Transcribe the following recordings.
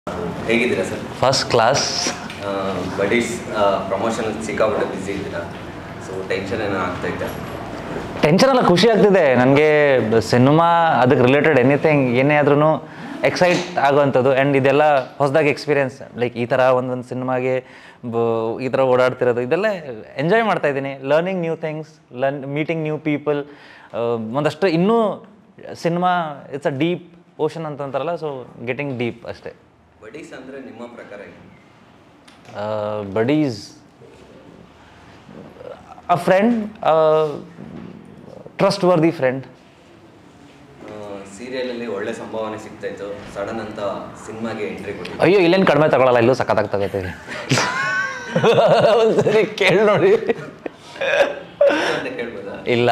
ಹೇಗಿದ್ದೀರಾ sir first class buddies promotion ಸಿಕ್ಕಾಬಿಟ್ಟೆ busy ಇದ್ದೀರಾ ಸೊ ಟೆನ್ಷನ್ ಏನೋ ಆಗ್ತಾ ಇದ್ದೆ ಟೆನ್ಷನ್ ಎಲ್ಲ ಖುಷಿ ಆಗ್ತಿದೆ ನನಗೆ ಸಿನಿಮಾ ಅದಕ್ಕೆ ರಿಲೇಟೆಡ್ ಎನಿಥಿಂಗ್ ಏನೇ ಆದ್ರೂ ಎಕ್ಸೈಟ್ ಆಗುವಂಥದ್ದು ಆ್ಯಂಡ್ ಇದೆಲ್ಲ ಹೊಸದಾಗಿ ಎಕ್ಸ್ಪೀರಿಯನ್ಸ್ ಲೈಕ್ ಈ ಥರ ಒಂದೊಂದು ಸಿನಿಮಾಗೆ ಈ ಥರ ಓಡಾಡ್ತಿರೋದು ಇದೆಲ್ಲ ಎಂಜಾಯ್ ಮಾಡ್ತಾ ಇದ್ದೀನಿ learning new things learn meeting new people ಒಂದಷ್ಟು ಇನ್ನೂ cinema it's a deep ocean ಅಂತ ಅಂತಾರಲ್ಲ ಸೊ ಗೆಟಿಂಗ್ ಡೀಪ್ ಅಷ್ಟೇ ಬಡೀಸ್ ಅಂದರೆ ನಿಮ್ಮ ಪ್ರಕಾರ ಏನು buddies a friend trustworthy friend ಸೀರಿಯಲಲ್ಲಿ ಒಳ್ಳೆ ಸಂಭಾವನೆ ಸಿಗ್ತಾ ಇತ್ತು ಸಡನ್ ಅಂತ ಸಿನಿಮಾಗೆ ಎಂಟ್ರಿ ಕೊಟ್ಟಿದ್ದು ಅಯ್ಯೋ ಇಲ್ಲೇನು ಕಡಿಮೆ ತಗೊಳಲ್ಲ ಇಲ್ಲೂ ಸಖತ್ತಾಗಿ ತಗೋತೀವಿ ಒಂದ್ಸರಿ ಕೇಳಿ ನೋಡಿ ಅಂತ ಕೇಳ್ಬೋದಾ ಇಲ್ಲ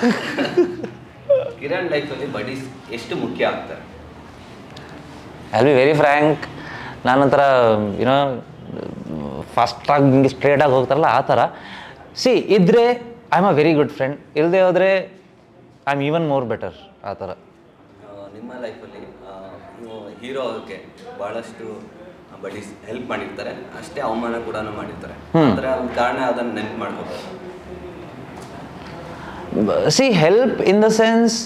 ಕಿರಣ್ ಲೈಫಲ್ಲಿ ಬಡೀಸ್ ಎಷ್ಟು ಮುಖ್ಯ ಆಗ್ತಾರೆ ಐ ಬಿ ವೆರಿ ಫ್ರ್ಯಾಂಕ್ ನಾನೊಂಥರ ಏನೋ ಫಾಸ್ಟಾಗಿ ಹಿಂಗೆ ಸ್ಟ್ರೇಟಾಗಿ ಹೋಗ್ತಾರಲ್ಲ ಆ ಥರ ಸಿ ಇದ್ದರೆ I am a very good friend ಇಲ್ಲದೆ ಹೋದರೆ I am even more better ಆ ಥರ ಆ, ನಿಮ್ಮ ಲೈಫಲ್ಲಿ ನೀವು ಹೀರೋ ಆಗೋಕ್ಕೆ ಭಾಳಷ್ಟು ಬಡೀಸ್ ಹೆಲ್ಪ್ ಮಾಡಿರ್ತಾರೆ ಅಷ್ಟೇ ಅವಮಾನ ಕೂಡ ಮಾಡಿರ್ತಾರೆ ಆದರೆ ಒಂದು ಕಾರಣ ಅದನ್ನು ನೆನ್ಪು ಮಾಡ್ಕೋಬೋದು see help in the sense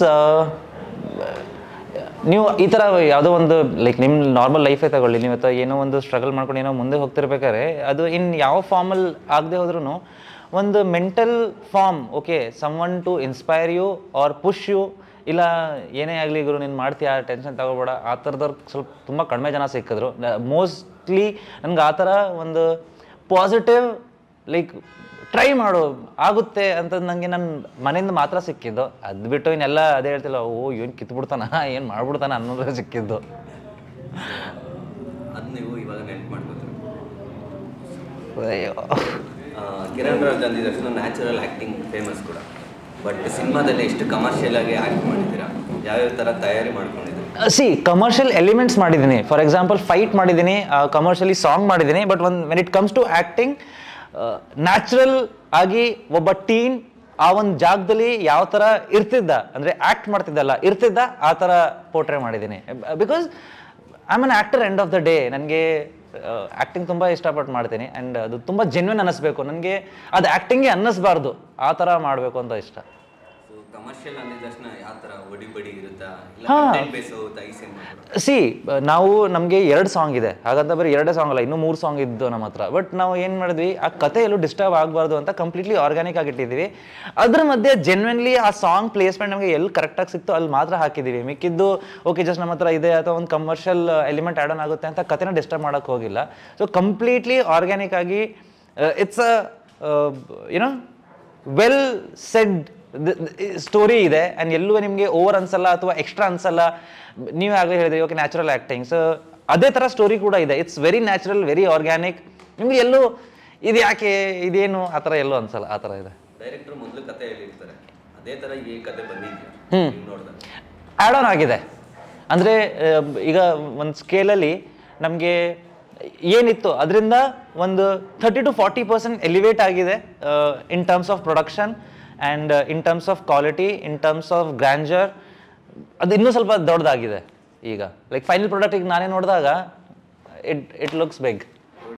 ನೀವು ಈ ಥರ ಯಾವುದೋ ಒಂದು ಲೈಕ್ ನಿಮ್ಮ ನಾರ್ಮಲ್ ಲೈಫೇ ತಗೊಳ್ಳಿ ನೀವು ಅಥವಾ ಏನೋ ಒಂದು ಸ್ಟ್ರಗಲ್ ಮಾಡ್ಕೊಂಡು ಏನೋ ಮುಂದೆ ಹೋಗ್ತಿರ್ಬೇಕಾದ್ರೆ ಅದು ಇನ್ ಯಾವ ಫಾರ್ಮಲ್ಲಿ ಆಗದೆ ಹೋದ್ರೂ ಒಂದು mental form okay someone to inspire you or push you ಇಲ್ಲ ಏನೇ ಆಗಲಿ ಗುರು ನೀನು ಮಾಡ್ತೀಯಾ ಟೆನ್ಷನ್ ತಗೋಬೇಡ ಆ ಥರದವ್ರು ಸ್ವಲ್ಪ ತುಂಬ ಕಡಿಮೆ ಜನ ಸಿಕ್ಕಿದ್ರು ಮೋಸ್ಟ್ಲಿ ನನಗೆ ಆ ಥರ ಒಂದು ಪಾಸಿಟಿವ್ ಲೈಕ್ ಟ್ರೈ ಮಾಡು ಆಗುತ್ತೆ ಅಂತ ನನಗೆ ನನ್ನ ಮನೆಯಿಂದ ಮಾತ್ರ ಸಿಕ್ಕಿದ್ದು ಅದು ಬಿಟ್ಟು ಇನ್ನೆಲ್ಲ ಅದೇ ಹೇಳ್ತಿಲ್ಲ ಓ ಏನು ಕಿತ್ಬಿಡ್ತಾನ ಏನು ಮಾಡ್ಬಿಡ್ತಾನ ಅನ್ನೋದು ಸಿಕ್ಕಿದ್ದು ಅದು ನೀವು ಇವಾಗ ನೆನ್ಪು ಮಾಡ್ಕೋತೀರಿ ಅಯ್ಯೋ ಆ, ಕಿರಣ್ ರಾವ್ ಅಂದಿದ ತಕ್ಷಣ ನ್ಯಾಚುರಲ್ ಆ್ಯಕ್ಟಿಂಗ್ ಫೇಮಸ್ ಕೂಡ ಬಟ್ ಸಿನಿಮಾದಲ್ಲಿ ಎಷ್ಟು ಕಮರ್ಷಿಯಲ್ ಆಗಿ ಆ್ಯಕ್ಟ್ ಮಾಡಿದ್ದೀರಾ ಯಾವ್ಯಾವ ಥರ ತಯಾರಿ ಮಾಡ್ಕೊಂಡಿದ್ದೀರಿ ಸಿ ಕಮರ್ಷಿಯಲ್ ಎಲಿಮೆಂಟ್ಸ್ ಮಾಡಿದ್ದೀನಿ ಫಾರ್ ಎಕ್ಸಾಂಪಲ್ ಫೈಟ್ ಮಾಡಿದ್ದೀನಿ ಕಮರ್ಷಿಯಲಿ ಸಾಂಗ್ ಮಾಡಿದ್ದೀನಿ ಬಟ್ ಒಂದು when it comes to acting natural ಆಗಿ ಒಬ್ಬ ಟೀನ್ ಆ ಒಂದು ಜಾಗದಲ್ಲಿ ಯಾವ ಥರ ಇರ್ತಿದ್ದ ಅಂದರೆ ಆ್ಯಕ್ಟ್ ಮಾಡ್ತಿದ್ದಲ್ಲ ಇರ್ತಿದ್ದ ಆ ಥರ ಪೋರ್ಟ್ರೇ ಮಾಡಿದ್ದೀನಿ because I am an actor end of the day ನನಗೆ ಆ್ಯಕ್ಟಿಂಗ್ ತುಂಬ ಇಷ್ಟಪಟ್ಟು ಮಾಡ್ತೀನಿ ಆ್ಯಂಡ್ ಅದು ತುಂಬ ಜೆನ್ಯೂನ್ ಅನ್ನಿಸ್ಬೇಕು ನನಗೆ ಅದು ಆ್ಯಕ್ಟಿಂಗೇ ಅನ್ನಿಸ್ಬಾರ್ದು ಆ ಥರ ಮಾಡಬೇಕು ಅಂತ ಇಷ್ಟ ಸೊ ಕಮರ್ಷಿಯಲ್ ಅಂದಿದ ತಕ್ಷಣ ಯಾವ ಥರ ಒಡಿ ಬಡಿ ಇರುತ್ತಾ ಇಲ್ಲ ಹಾ. ಕಂಟೆಂಟ್ ಬೇಸ್ ಹೋಗುತ್ತಾ ಈ ಸಿನಿಮಾ ಸಿ ನಾವು ನಮಗೆ ಎರಡು ಸಾಂಗ್ ಇದೆ ಹಾಗಂತ ಬರೀ ಎರಡೇ ಸಾಂಗ್ ಅಲ್ಲ ಇನ್ನೂ ಮೂರು ಸಾಂಗ್ ಇದ್ದು ನಮ್ಮ ಹತ್ರ ಬಟ್ ನಾವು ಏನು ಮಾಡಿದ್ವಿ ಆ ಕತೆ ಎಲ್ಲೂ ಡಿಸ್ಟರ್ಬ್ ಆಗಬಾರ್ದು ಅಂತ ಕಂಪ್ಲೀಟ್ಲಿ ಆರ್ಗ್ಯಾನಿಕ್ ಆಗಿ ಇಟ್ಟಿದ್ದೀವಿ ಅದ್ರ ಮಧ್ಯೆ ಜೆನ್ವೆನ್ಲಿ ಆ ಸಾಂಗ್ ಪ್ಲೇಸ್ಮೆಂಟ್ ನಮಗೆ ಎಲ್ಲಿ ಕರೆಕ್ಟಾಗಿ ಸಿಕ್ತು ಅಲ್ಲಿ ಮಾತ್ರ ಹಾಕಿದ್ದೀವಿ ಮಿಕ್ಕಿದ್ದು ಓಕೆ ಜಸ್ಟ್ ನಮ್ಮ ಹತ್ರ ಇದೆ ಅಥವಾ ಒಂದು ಕಮರ್ಷಿಯಲ್ ಎಲಿಮೆಂಟ್ ಆ್ಯಡ್ ಆನ್ ಆಗುತ್ತೆ ಅಂತ ಕತೆನ ಡಿಸ್ಟರ್ಬ್ ಮಾಡೋಕ್ಕೆ ಹೋಗಿಲ್ಲ ಸೊ ಕಂಪ್ಲೀಟ್ಲಿ ಆರ್ಗ್ಯಾನಿಕ್ ಆಗಿ it's a you know well said story ಇದೆ ಆ್ಯಂಡ್ ಎಲ್ಲೂ ನಿಮಗೆ ಓವರ್ ಅನ್ಸಲ್ಲ ಅಥವಾ ಎಕ್ಸ್ಟ್ರಾ ಅನ್ಸಲ್ಲ ನೀವು ಆಗಲೇ ಹೇಳಿದ್ರಿ ಓಕೆ ನ್ಯಾಚುರಲ್ ಆ್ಯಕ್ಟಿಂಗ್ ಸೊ ಅದೇ ಥರ ಸ್ಟೋರಿ ಕೂಡ ಇದೆ it's very natural very organic ನಿಮಗೆ ಎಲ್ಲೂ ಇದು ಯಾಕೆ ಇದೇನು ಆ ಥರ ಎಲ್ಲೂ ಅನ್ಸಲ್ಲ ಆ ಥರ ಇದೆ ಡೈರೆಕ್ಟರ್ ಮೊದಲು ಕತೆ ಹೇಳಿರ್ತಾರೆ ಅದೇ ಥರ ಈ ಕತೆ ಬಂದಿದ್ಯಾ ಹ್ಮ್. ನೀವು ನೋಡಿದಾಗ ಆ್ಯಡ್ ಆನ್ ಆಗಿದೆ ಅಂದರೆ ಈಗ ಒಂದು ಸ್ಕೇಲಲ್ಲಿ ನಮಗೆ ಏನಿತ್ತು ಅದರಿಂದ ಒಂದು thirty to forty percent elevate ಆಗಿದೆ in terms of production and in terms of quality in terms of grandeur ಅದು ಇನ್ನೂ ಸ್ವಲ್ಪ ದೊಡ್ಡದಾಗಿದೆ ಈಗ ಲೈಕ್ ಫೈನಲ್ ಪ್ರಾಡಕ್ಟ್ ಈಗ ನಾನೇ ನೋಡಿದಾಗ ಇಟ್ ಇಟ್ ಲುಕ್ಸ್ ಬೆಗ್